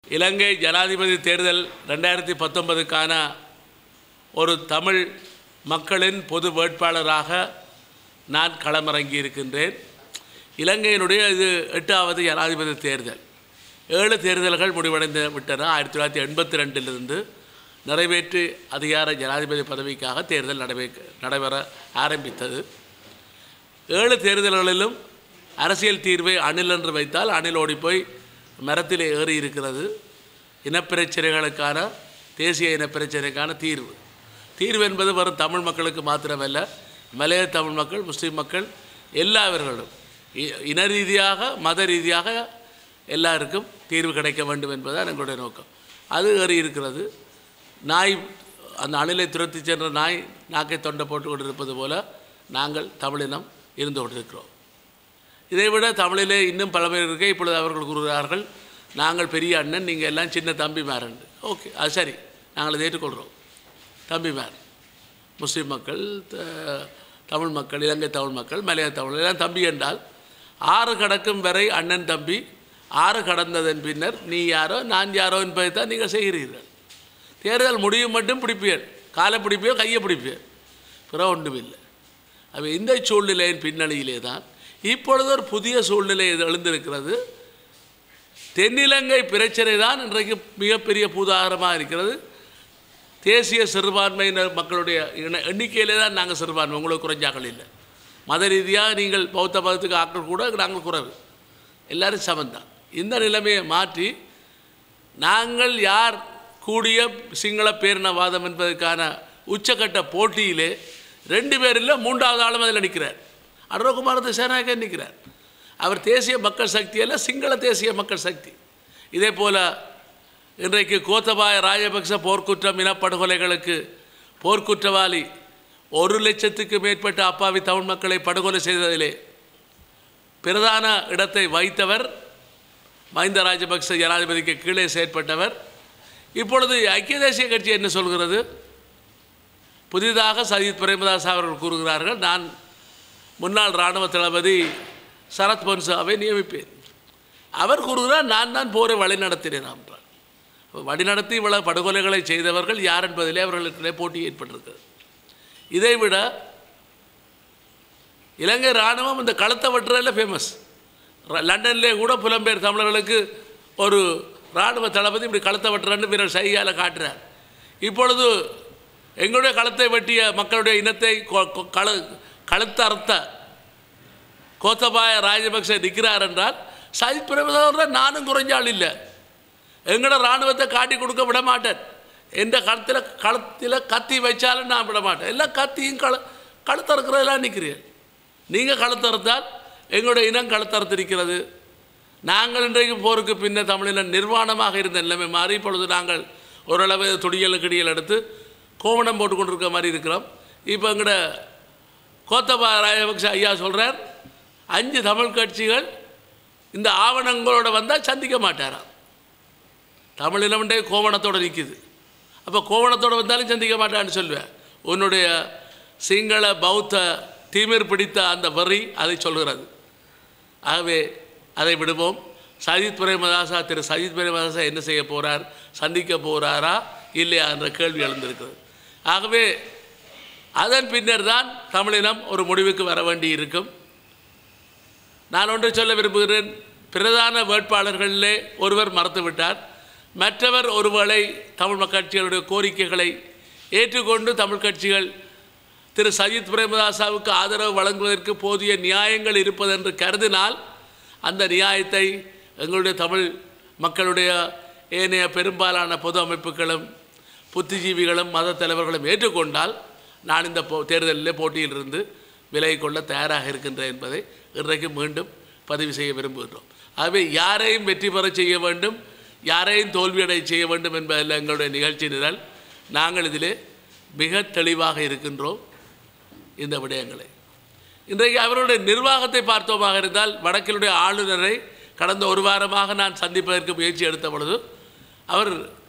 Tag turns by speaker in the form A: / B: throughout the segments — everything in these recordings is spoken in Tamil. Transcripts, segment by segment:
A: இலங்கை ஜனாதிபதி தேர்தல் ரெண்டாயிரத்தி பத்தொன்பதுக்கான ஒரு தமிழ் மக்களின் பொது வேட்பாளராக நான் களமிறங்கி இருக்கின்றேன் இலங்கையினுடைய இது எட்டாவது ஜனாதிபதி தேர்தல் ஏழு தேர்தல்கள் முடிவடைந்து விட்டன ஆயிரத்தி தொள்ளாயிரத்தி எண்பத்தி ரெண்டிலிருந்து நிறைவேற்று அதிகார ஜனாதிபதி பதவிக்காக தேர்தல் நடைபெ நடைபெற ஆரம்பித்தது ஏழு தேர்தல்களிலும் அரசியல் தீர்வை அணில் என்று வைத்தால் அணில் ஓடி போய் மரத்தில் ஏறி இருக்கிறது இனப்பிரச்சனைகளுக்கான தேசிய இனப்பிரச்சனைக்கான தீர்வு தீர்வு என்பது வெறும் தமிழ் மக்களுக்கு மாத்திரமல்ல மலைய தமிழ் மக்கள் முஸ்லீம் மக்கள் எல்லாவர்களும் இ- இன ரீதியாக மத ரீதியாக எல்லாருக்கும் தீர்வு கிடைக்க வேண்டும் என்பதுதான் எங்களுடைய நோக்கம் அது ஏறி இருக்கிறது நாய் அந்த அணிலை துரத்தி சென்ற நாய் நாக்கை தொண்டை போட்டு கொண்டிருப்பது போல நாங்கள் தமிழினம் இருந்து கொண்டிருக்கிறோம் இதைவிட தமிழிலே இன்னும் பல பேர் இருக்க இப்பொழுது அவர்கள் கூறுகிறார்கள் நாங்கள் பெரிய அண்ணன் நீங்கள் எல்லாம் சின்ன தம்பிமாரன் ஓகே அது சரி நாங்கள் அதை ஏற்றுக்கொள்கிறோம் தம்பிமார் முஸ்லீம் மக்கள் த- தமிழ் மக்கள் இலங்கை தமிழ் மக்கள் மலைய தமிழ் எல்லாம் தம்பி என்றால் ஆறு கடக்கும் வரை அண்ணன் தம்பி ஆறு கடந்ததன் பின்னர் நீ யாரோ நான் யாரோ என்பதை தான் நீங்கள் செய்கிறீர்கள் தேர்தல் முடியும் மட்டும் பிடிப்பீர் காலை பிடிப்பியோ கையை பிடிப்பீர் பிற ஒன்றுமில்லை அப்போ இந்த சூழ்நிலையின் பின்னணியிலே தான் இப்பொழுது ஒரு புதிய சூழ்நிலை இது எழுந்திருக்கிறது தென்னிலங்கை பிரச்சனை தான் இன்றைக்கு மிகப்பெரிய பூதாகரமாக இருக்கிறது தேசிய சிறுபான்மையினர் மக்களுடைய இன எண்ணிக்கையிலே தான் நாங்கள் சிறுபான்மை உங்களுக்கு குறைஞ்சாக்கள் இல்லை மத ரீதியாக நீங்கள் பௌத்த மதத்துக்கு ஆட்கள் கூட நாங்கள் குறைவு எல்லாரும் சமந்தான் இந்த நிலைமையை மாற்றி நாங்கள் யார் கூடிய சிங்கள பேரினவாதம் என்பதற்கான உச்சக்கட்ட போட்டியிலே ரெண்டு பேர் இல்லை மூன்றாவது ஆளும் அதில் நிற்கிறார் அருணகுமார திசாநாயகன் நிற்கிறார் அவர் தேசிய மக்கள் சக்தி அல்ல சிங்கள தேசிய மக்கள் சக்தி இதே போல் இன்றைக்கு கோத்தபாய ராஜபக்ச போர்க்குற்றம் இனப்படுகொலைகளுக்கு போர்க்குற்றவாளி ஒரு லட்சத்துக்கு மேற்பட்ட அப்பாவி தமிழ் மக்களை படுகொலை செய்ததிலே பிரதான இடத்தை வைத்தவர் மஹிந்த ராஜபக்ச ஜனாதிபதிக்கு கீழே செயற்பட்டவர் இப்பொழுது ஐக்கிய தேசிய கட்சி என்ன சொல்கிறது புதிதாக சஜித் பிரேமதாஸ் அவர்கள் கூறுகிறார்கள் நான் முன்னாள் இராணுவ தளபதி சரத் பொன்சாவை நியமிப்பேன் அவர் கூறுகிறார் நான் தான் போரை வழி நடத்தினேன் என்றார் வழிநடத்தி இவ்வளவு படுகொலைகளை செய்தவர்கள் யார் என்பதிலே அவர்களுக்கிடையே போட்டி ஏற்பட்டிருக்கிறது இதைவிட இலங்கை இராணுவம் இந்த களத்தை வெட்டுறதில் ஃபேமஸ் லண்டன்லே கூட புலம்பெயர் தமிழர்களுக்கு ஒரு இராணுவ தளபதி இப்படி களத்தை வெட்டுறன்னு வீரர் சையால் காட்டுறார் இப்பொழுது எங்களுடைய களத்தை வெட்டிய மக்களுடைய இனத்தை கொ- கொ- கள களத்தறுத்த கோத்தபாய ராஜபக்ச நிற்கிறார் என்றால் சஜித் பிரேமதாசோட நானும் குறைஞ்ச ஆள் இல்லை எங்களோட இராணுவத்தை காட்டி கொடுக்க விட மாட்டேன் எந்த களத்தில் களத்தில் கத்தி வச்சாலும் நான் விட மாட்டேன் எல்லாம் கத்தியும் கள கழுத்தறுக்கிறதெல்லாம் நிற்கிறீர்கள் நீங்கள் கழுத்தறுத்தால் எங்களுடைய இனம் கழுத்தறுத்திருக்கிறது நாங்கள் இன்றைக்கு போருக்கு பின்ன தமிழின நிர்வாணமாக இருந்த நிலைமை மாறி இப்பொழுது நாங்கள் ஓரளவு துடியல் கிடியல் எடுத்து கோவணம் போட்டு கொண்டிருக்க மாதிரி இருக்கிறோம் இப்போ எங்கட கோத்தபா ராஜபக்ஷ ஐயா சொல்கிறார் அஞ்சு தமிழ் கட்சிகள் இந்த ஆவணங்களோட வந்தால் சந்திக்க மாட்டாராம் தமிழினம்ண்டே கோவணத்தோடு நிற்குது அப்போ கோவணத்தோடு வந்தாலும் சந்திக்க மாட்டான்னு சொல்லுவேன் உன்னுடைய சிங்கள பௌத்த தீமிர் பிடித்த அந்த வரி அதை சொல்கிறது ஆகவே அதை விடுவோம் சஜித் பிரேமதாசா திரு சஜித் பிரேமதாசா என்ன செய்ய போகிறார் சந்திக்க போகிறாரா இல்லையா என்ற கேள்வி எழுந்திருக்கிறது ஆகவே அதன் பின்னர் தான் தமிழினம் ஒரு முடிவுக்கு வர வேண்டி இருக்கும் நான் ஒன்று சொல்ல விரும்புகிறேன் பிரதான வேட்பாளர்களிலே ஒருவர் மறுத்துவிட்டார் மற்றவர் ஒருவேளை தமிழ் மக்கள் கட்சிகளுடைய கோரிக்கைகளை ஏற்றுக்கொண்டு தமிழ் கட்சிகள் திரு சஜித் பிரேமதாசாவுக்கு ஆதரவு வழங்குவதற்கு போதிய நியாயங்கள் இருப்பதென்று கருதினால் அந்த நியாயத்தை எங்களுடைய தமிழ் மக்களுடைய ஏனைய பெரும்பாலான பொது அமைப்புகளும் புத்திஜீவிகளும் மத தலைவர்களும் ஏற்றுக்கொண்டால் நான் இந்த போ தேர்தலில் போட்டியிலிருந்து விலகிக் கொள்ள தயாராக இருக்கின்றேன் என்பதை இன்றைக்கு மீண்டும் பதிவு செய்ய விரும்புகின்றோம் ஆகவே யாரையும் வெற்றி பெற செய்ய வேண்டும் யாரையும் தோல்வியடை செய்ய வேண்டும் என்பதில் எங்களுடைய நிகழ்ச்சி நிரல் நாங்கள் இதிலே மிக தெளிவாக இருக்கின்றோம் இந்த விடயங்களை இன்றைக்கு அவருடைய நிர்வாகத்தை பார்த்தோமாக இருந்தால் வடக்கினுடைய ஆளுநரை கடந்த ஒரு வாரமாக நான் சந்திப்பதற்கு முயற்சி எடுத்த பொழுது அவர்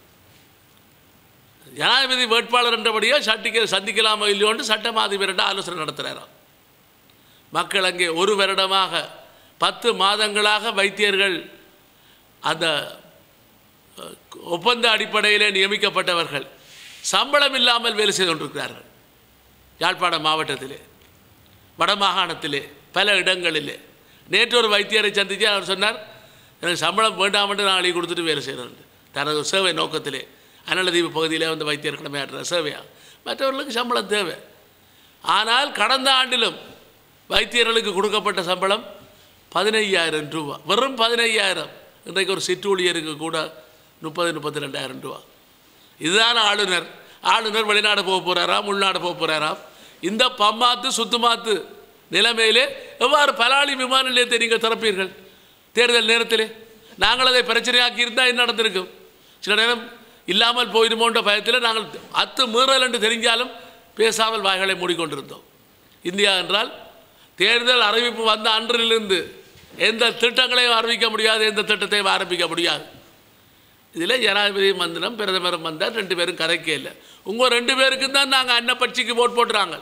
A: ஜனாதிபதி வேட்பாளர் என்றபடியோ சட்டிக்க சந்திக்கலாமோ இல்லையோன்னு சட்ட அதிபர்கிட்ட ஆலோசனை நடத்துகிறாராம் மக்கள் அங்கே ஒரு வருடமாக பத்து மாதங்களாக வைத்தியர்கள் அந்த அஹ், ஒப்பந்த அடிப்படையிலே நியமிக்கப்பட்டவர்கள் சம்பளம் இல்லாமல் வேலை செய்து கொண்டிருக்கிறார்கள் யாழ்ப்பாண மாவட்டத்திலே வடமாகாணத்திலே பல இடங்களிலே நேற்று ஒரு வைத்தியரை சந்தித்து அவர் சொன்னார் எனக்கு சம்பளம் வேண்டாம் என்று நான் எழுதி கொடுத்துட்டு வேலை செய்கிறேன் தனது சேவை நோக்கத்திலே அனலதீவு பகுதியிலே வந்து வைத்தியர் கடமையாற்றுற சேவையா மற்றவர்களுக்கு சம்பளம் தேவை ஆனால் கடந்த ஆண்டிலும் வைத்தியர்களுக்கு கொடுக்கப்பட்ட சம்பளம் பதினையாயிரம் ரூபா வெறும் பதினையாயிரம் இன்றைக்கு ஒரு சிற்றூழியருக்கு கூட முப்பது முப்பத்தி ரெண்டாயிரம் ரூபா இதுதான் ஆளுநர் ஆளுநர் வெளிநாடு போக போகிறாராம் உள்நாடு போக போகிறாராம் இந்த பம்மாத்து சுத்துமாத்து நிலைமையிலே எவ்வாறு பலாளி விமான நிலையத்தை நீங்கள் திறப்பீர்கள் தேர்தல் நேரத்திலே நாங்கள் அதை பிரச்சனையாக்கி இருந்தால் என்ன நடந்திருக்கும் சில நேரம் இல்லாமல் போயிடுமோன்ற பயத்தில் நாங்கள் அத்து மீறல் என்று தெரிஞ்சாலும் பேசாமல் வாய்களை மூடிக்கொண்டிருந்தோம் இந்தியா என்றால் தேர்தல் அறிவிப்பு வந்த அன்றிலிருந்து எந்த திட்டங்களையும் அறிவிக்க முடியாது எந்த திட்டத்தையும் ஆரம்பிக்க முடியாது இதில் ஜனாதிபதி மந்திரம் பிரதமரும் வந்தால் ரெண்டு பேரும் கதைக்கே இல்லை உங்கள் ரெண்டு பேருக்கும் தான் நாங்கள் அன்னப்பட்சிக்கு ஓட் போட்டுறாங்க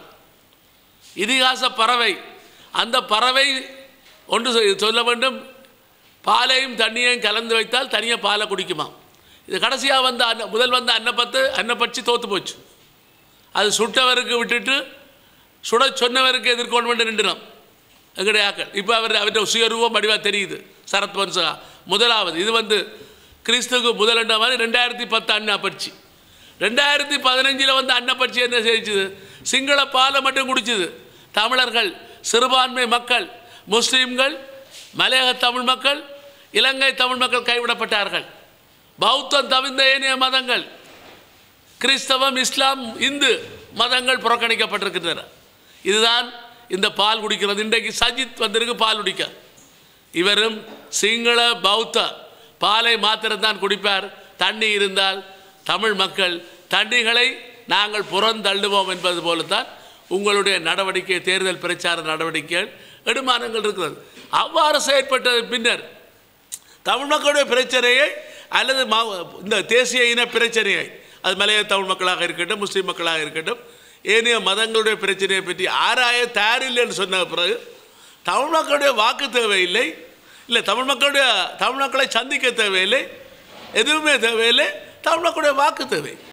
A: இதிகாச பறவை அந்த பறவை ஒன்று சொ- சொல்ல வேண்டும் பாலையும் தண்ணியையும் கலந்து வைத்தால் தனியாக பாலை குடிக்குமா இது கடைசியாக வந்த அன்ன முதல் வந்த அன்னப்பத்து அன்னப்பட்சி தோற்று போச்சு அது சுட்டவருக்கு விட்டுட்டு சுட சொன்னவருக்கு எதிர்கொண்டு வந்து நின்றுனோம் எங்களுடைய ஆக்கள் இப்போ அவர் அவருடைய சுயரூபம் வடிவாக தெரியுது சரத் வன்சகா முதலாவது இது வந்து கிறிஸ்துக்கு முதலண்ட மாதிரி ரெண்டாயிரத்தி பத்து அன்னப்பட்சி ரெண்டாயிரத்தி பதினஞ்சில் வந்து அன்னப்பட்சி என்ன செய்யுது சிங்கள பாலை மட்டும் குடிச்சுது தமிழர்கள் சிறுபான்மை மக்கள் முஸ்லீம்கள் மலையக தமிழ் மக்கள் இலங்கை தமிழ் மக்கள் கைவிடப்பட்டார்கள் பௌத்தம் தவிர்ந்த ஏனைய மதங்கள் கிறிஸ்தவம் இஸ்லாம் இந்து மதங்கள் புறக்கணிக்கப்பட்டிருக்கின்றன இதுதான் இந்த பால் குடிக்கிறது இன்றைக்கு சஜித் வந்திருக்கு பால் குடிக்க இவரும் சிங்கள பௌத்த பாலை மாத்திரம்தான் குடிப்பார் தண்ணி இருந்தால் தமிழ் மக்கள் தண்ணிகளை நாங்கள் புறந்தள்ளுவோம் என்பது போலத்தான் உங்களுடைய நடவடிக்கை தேர்தல் பிரச்சார நடவடிக்கைகள் எடுமானங்கள் இருக்கிறது அவ்வாறு செயற்பட்ட பின்னர் தமிழ் மக்களுடைய பிரச்சனையை அல்லது மா இந்த தேசிய இன பிரச்சனையை அது மலைய தமிழ் மக்களாக இருக்கட்டும் முஸ்லீம் மக்களாக இருக்கட்டும் ஏனைய மதங்களுடைய பிரச்சனையை பற்றி ஆராய தயாரில்லைன்னு சொன்ன பிறகு தமிழ் மக்களுடைய வாக்கு தேவையில்லை இல்லை தமிழ் மக்களுடைய தமிழ் மக்களை சந்திக்க தேவையில்லை எதுவுமே தேவையில்லை தமிழ் மக்களுடைய வாக்கு தேவை